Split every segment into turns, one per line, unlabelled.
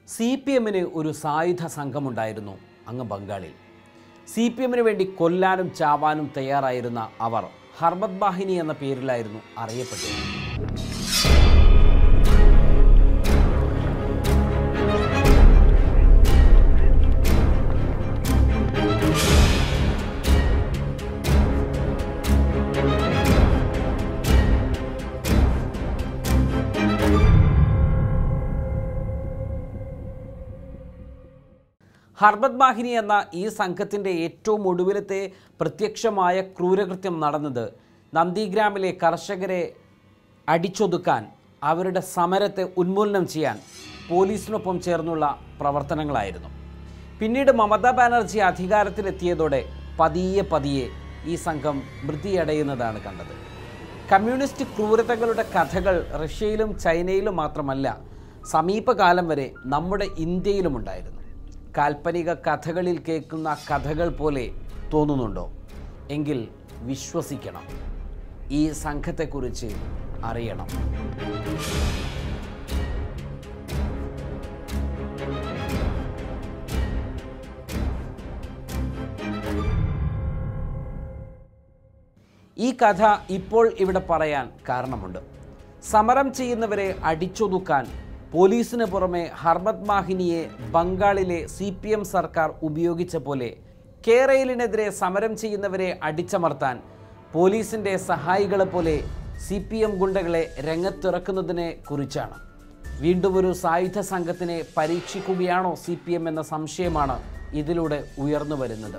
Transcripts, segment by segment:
C P എമ്മിന് ഒരു സായുധ സംഘമുണ്ടായിരുന്നു അങ്ങ് ബംഗാളിൽ സി പി എമ്മിന് വേണ്ടി കൊല്ലാനും ചാവാനും തയ്യാറായിരുന്ന അവർ ഹർമത് ബാഹിനി എന്ന പേരിലായിരുന്നു അറിയപ്പെട്ടത് ഹർബത് ബാഹിനി എന്ന ഈ സംഘത്തിൻ്റെ ഏറ്റവും ഒടുവിലത്തെ പ്രത്യക്ഷമായ ക്രൂരകൃത്യം നടന്നത് നന്ദിഗ്രാമിലെ കർഷകരെ അടിച്ചൊതുക്കാൻ അവരുടെ സമരത്തെ ഉന്മൂലനം ചെയ്യാൻ പോലീസിനൊപ്പം ചേർന്നുള്ള പ്രവർത്തനങ്ങളായിരുന്നു പിന്നീട് മമതാ ബാനർജി അധികാരത്തിലെത്തിയതോടെ പതിയെ പതിയെ ഈ സംഘം വൃത്തിയടയുന്നതാണ് കണ്ടത് കമ്മ്യൂണിസ്റ്റ് ക്രൂരതകളുടെ കഥകൾ റഷ്യയിലും ചൈനയിലും മാത്രമല്ല സമീപകാലം വരെ നമ്മുടെ ഇന്ത്യയിലുമുണ്ടായിരുന്നു കാൽപ്പനിക കഥകളിൽ കേൾക്കുന്ന കഥകൾ പോലെ തോന്നുന്നുണ്ടോ എങ്കിൽ വിശ്വസിക്കണം ഈ സംഘത്തെക്കുറിച്ച് അറിയണം ഈ കഥ ഇപ്പോൾ ഇവിടെ പറയാൻ കാരണമുണ്ട് സമരം ചെയ്യുന്നവരെ അടിച്ചൊതുക്കാൻ പോലീസിന് പുറമെ ഹർമത് മാഹിനിയെ ബംഗാളിലെ സി പി എം സർക്കാർ ഉപയോഗിച്ച പോലെ കേരളിനെതിരെ സമരം ചെയ്യുന്നവരെ അടിച്ചമർത്താൻ പോലീസിൻ്റെ സഹായികളെ പോലെ സി പി എം ഗുണ്ടകളെ രംഗത്തിറക്കുന്നതിനെ കുറിച്ചാണ് വീണ്ടും ഒരു സായുധ സംഘത്തിനെ പരീക്ഷിക്കുകയാണോ സി പി എം എന്ന സംശയമാണ് ഇതിലൂടെ ഉയർന്നു വരുന്നത്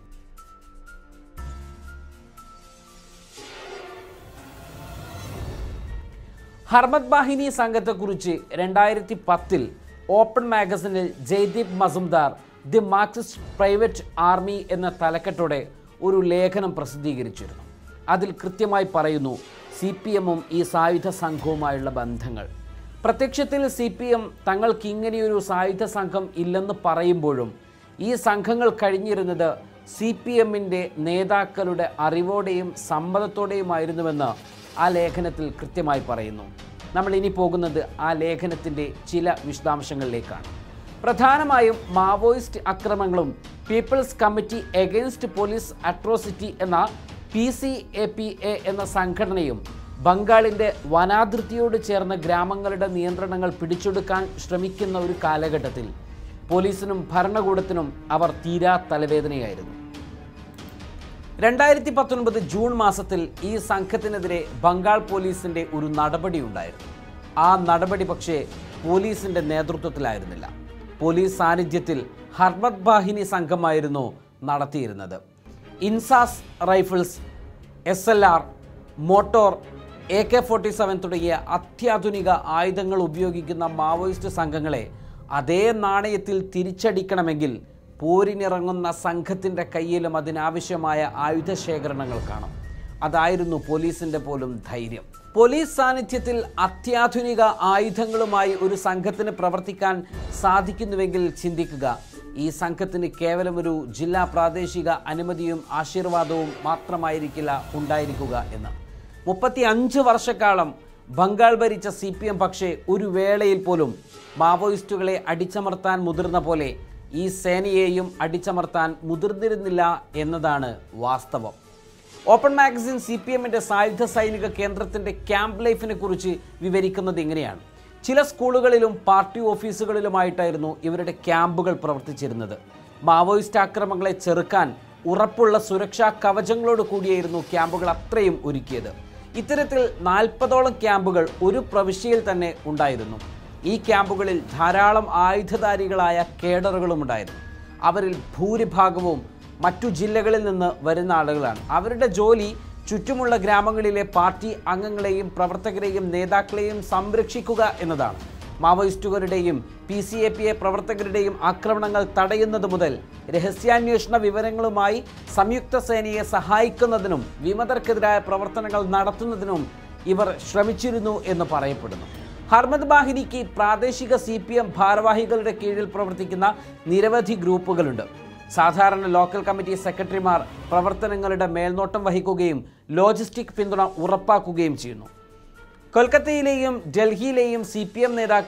ഹർമത് ബാഹിനി സംഘത്തെക്കുറിച്ച് രണ്ടായിരത്തി പത്തിൽ ഓപ്പൺ മാഗസിനിൽ Jaideep Mazumdar the Marxist private army എന്ന തലക്കെട്ടോടെ ഒരു ലേഖനം പ്രസിദ്ധീകരിച്ചിരുന്നു അതിൽ കൃത്യമായി പറയുന്നു സി പി എമ്മും ഈ സായുധ സംഘവുമായുള്ള ബന്ധങ്ങൾ പ്രത്യക്ഷത്തിൽ സി പി എം തങ്ങൾക്ക് ഇങ്ങനെയൊരു സായുധ സംഘം ഇല്ലെന്ന് പറയുമ്പോഴും ഈ സംഘങ്ങൾ കഴിഞ്ഞിരുന്നത് സി പി എമ്മിൻ്റെ നേതാക്കളുടെ അറിവോടെയും സമ്മതത്തോടെയുമായിരുന്നുവെന്ന് ആ ലേഖനത്തിൽ കൃത്യമായി പറയുന്നു നമ്മൾ ഇനി പോകുന്നത് ആ ലേഖനത്തിൻ്റെ ചില വിശദാംശങ്ങളിലേക്കാണ് പ്രധാനമായും മാവോയിസ്റ്റ് അക്രമങ്ങളും people's committee against police atrocity എന്ന P C A P A എന്ന സംഘടനയും ബംഗാളിൻ്റെ വനാതിർത്തിയോട് ചേർന്ന ഗ്രാമങ്ങളുടെ നിയന്ത്രണങ്ങൾ പിടിച്ചെടുക്കാൻ ശ്രമിക്കുന്ന ഒരു കാലഘട്ടത്തിൽ പോലീസിനും ഭരണകൂടത്തിനും അവർ തീരാ തലവേദനയായിരുന്നു രണ്ടായിരത്തി പത്തൊൻപത് ജൂൺ മാസത്തിൽ ഈ സംഘത്തിനെതിരെ ബംഗാൾ പോലീസിന്റെ ഒരു നടപടി ഉണ്ടായിരുന്നു ആ നടപടി പക്ഷേ പോലീസിന്റെ നേതൃത്വത്തിലായിരുന്നില്ല പോലീസ് സാന്നിധ്യത്തിൽ ഹർമത് ബാഹിനി സംഘമായിരുന്നു നടത്തിയിരുന്നത് INSAS rifles S L R motor A K forty seven തുടങ്ങിയ അത്യാധുനിക ആയുധങ്ങൾ ഉപയോഗിക്കുന്ന മാവോയിസ്റ്റ് സംഘങ്ങളെ അതേ നാണയത്തിൽ തിരിച്ചടിക്കണമെങ്കിൽ പോരിനിറങ്ങുന്ന സംഘത്തിൻ്റെ കയ്യിലും അതിനാവശ്യമായ ആയുധ ശേഖരണങ്ങൾ കാണും അതായിരുന്നു പോലീസിൻ്റെ പോലും ധൈര്യം പോലീസ് സാന്നിധ്യത്തിൽ അത്യാധുനിക ആയുധങ്ങളുമായി ഒരു സംഘത്തിന് പ്രവർത്തിക്കാൻ സാധിക്കുന്നുവെങ്കിൽ ചിന്തിക്കുക ഈ സംഘത്തിന് കേവലം ഒരു ജില്ലാ പ്രാദേശിക അനുമതിയും ആശീർവാദവും മാത്രമായിരിക്കില്ല ഉണ്ടായിരിക്കുക എന്ന് മുപ്പത്തി അഞ്ച് വർഷക്കാലം ബംഗാൾ ഭരിച്ച സി പി എം പക്ഷേ ഒരു വേളയിൽ പോലും മാവോയിസ്റ്റുകളെ അടിച്ചമർത്താൻ മുതിർന്ന പോലെ ഈ സേനയെയും അടിച്ചമർത്താൻ മുതിർന്നിരുന്നില്ല എന്നതാണ് വാസ്തവം ഓപ്പൺ മാഗസിൻ സി പി എമ്മിൻ്റെ സായുധ സൈനിക കേന്ദ്രത്തിൻ്റെ ക്യാമ്പ് ലൈഫിനെ കുറിച്ച് വിവരിക്കുന്നത് ഇങ്ങനെയാണ് ചില സ്കൂളുകളിലും പാർട്ടി ഓഫീസുകളിലുമായിട്ടായിരുന്നു ഇവരുടെ ക്യാമ്പുകൾ പ്രവർത്തിച്ചിരുന്നത് മാവോയിസ്റ്റ് ആക്രമണങ്ങളെ ചെറുക്കാൻ ഉറപ്പുള്ള സുരക്ഷാ കവചങ്ങളോട് കൂടിയായിരുന്നു ക്യാമ്പുകൾ അത്രയും ഒരുക്കിയത് ഇത്തരത്തിൽ നാൽപ്പതോളം ക്യാമ്പുകൾ ഒരു പ്രവിശ്യയിൽ തന്നെ ഉണ്ടായിരുന്നു ഈ ക്യാമ്പുകളിൽ ധാരാളം ആയുധധാരികളായ കേഡറുകളും ഉണ്ടായിരുന്നു അവരിൽ ഭൂരിഭാഗവും മറ്റു ജില്ലകളിൽ നിന്ന് വരുന്ന ആളുകളാണ് അവരുടെ ജോലി ചുറ്റുമുള്ള ഗ്രാമങ്ങളിലെ പാർട്ടി അംഗങ്ങളെയും പ്രവർത്തകരെയും നേതാക്കളെയും സംരക്ഷിക്കുക എന്നതാണ് മാവോയിസ്റ്റുകാരുടെയും P C A P A പ്രവർത്തകരുടെയും ആക്രമണങ്ങൾ തടയുന്നത് മുതൽ രഹസ്യാന്വേഷണ വിവരങ്ങളുമായി സംയുക്ത സേനയെ സഹായിക്കുന്നതിനും വിമതർക്കെതിരായ പ്രവർത്തനങ്ങൾ നടത്തുന്നതിനും ഇവർ ശ്രമിച്ചിരുന്നു എന്ന് പറയപ്പെടുന്നു ഹർമത് ബാഹിനിക്ക് പ്രാദേശിക സി പി എം ഭാരവാഹികളുടെ കീഴിൽ പ്രവർത്തിക്കുന്ന നിരവധി ഗ്രൂപ്പുകളുണ്ട് സാധാരണ ലോക്കൽ കമ്മിറ്റി സെക്രട്ടറിമാർ പ്രവർത്തനങ്ങളുടെ മേൽനോട്ടം വഹിക്കുകയും ലോജിസ്റ്റിക് പിന്തുണ ഉറപ്പാക്കുകയും ചെയ്യുന്നു കൊൽക്കത്തയിലെയും ഡൽഹിയിലെയും സി പി എം നേതാക്കൾ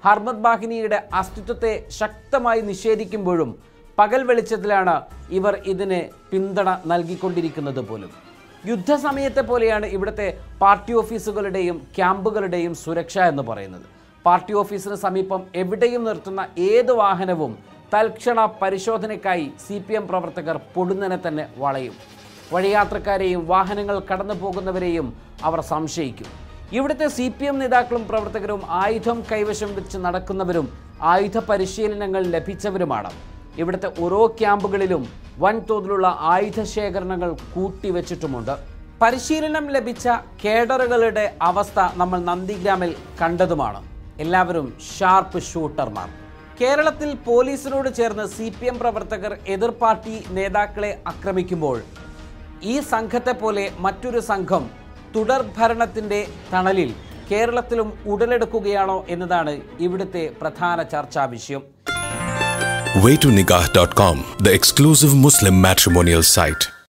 ഹർമത് ബാഹിനിയുടെ അസ്തിത്വത്തെ ശക്തമായി നിഷേധിക്കുമ്പോഴും പകൽ വെളിച്ചത്തിലാണ് ഇവർ ഇതിന് പിന്തുണ നൽകിക്കൊണ്ടിരിക്കുന്നത് പോലും യുദ്ധസമയത്തെ പോലെയാണ് ഇവിടുത്തെ പാർട്ടി ഓഫീസുകളുടെയും ക്യാമ്പുകളുടെയും സുരക്ഷ എന്ന് പറയുന്നത് പാർട്ടി ഓഫീസിന് സമീപം എവിടെയും നിർത്തുന്ന ഏത് വാഹനവും തൽക്ഷണ പരിശോധനയ്ക്കായി സി പി എം പ്രവർത്തകർ പൊടുന്നനെ തന്നെ വളയും വഴിയാത്രക്കാരെയും വാഹനങ്ങൾ കടന്നു പോകുന്നവരെയും അവർ സംശയിക്കും ഇവിടുത്തെ സി പി എം നേതാക്കളും പ്രവർത്തകരും ആയുധം കൈവശം വെച്ച് നടക്കുന്നവരും ആയുധ പരിശീലനങ്ങൾ ലഭിച്ചവരുമാണ് ഇവിടുത്തെ ഓരോ ക്യാമ്പുകളിലും വൻതോതിലുള്ള ആയുധ ശേഖരണങ്ങൾ കൂട്ടിവെച്ചിട്ടുമുണ്ട് പരിശീലനം ലഭിച്ച കേഡറുകളുടെ അവസ്ഥ നമ്മൾ നന്ദിഗ്രാമിൽ കണ്ടതുമാണ് എല്ലാവരും ഷാർപ്പ് ഷൂട്ടർമാർ കേരളത്തിൽ പോലീസിനോട് ചേർന്ന് സി പി എം പ്രവർത്തകർ എതിർ പാർട്ടി നേതാക്കളെ ആക്രമിക്കുമ്പോൾ ഈ സംഘത്തെ പോലെ മറ്റൊരു സംഘം തുടർ ഭരണത്തിൻ്റെ തണലിൽ കേരളത്തിലും ഉടലെടുക്കുകയാണോ എന്നതാണ് ഇവിടുത്തെ പ്രധാന ചർച്ചാ വിഷയം
waytonikah.com, the exclusive Muslim matrimonial site.